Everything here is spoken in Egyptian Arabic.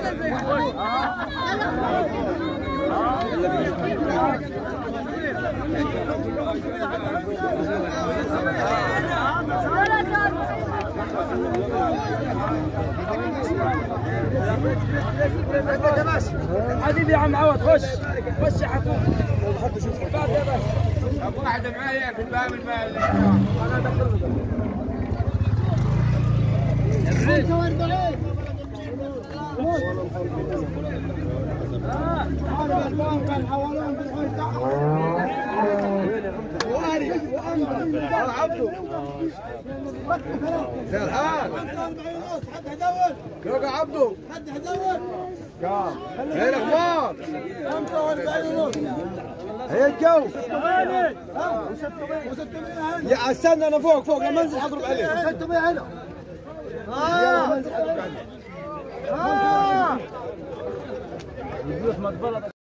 حبيبي يا عم عوض خش خش يا حكوم بعد يا باشا ابو واحد معايا في الباب المال سرحان كيف عبدو هي الاخبار هي الجو يا استنى انا فوق فوق لما انزل حضرب عليك هنا اه اه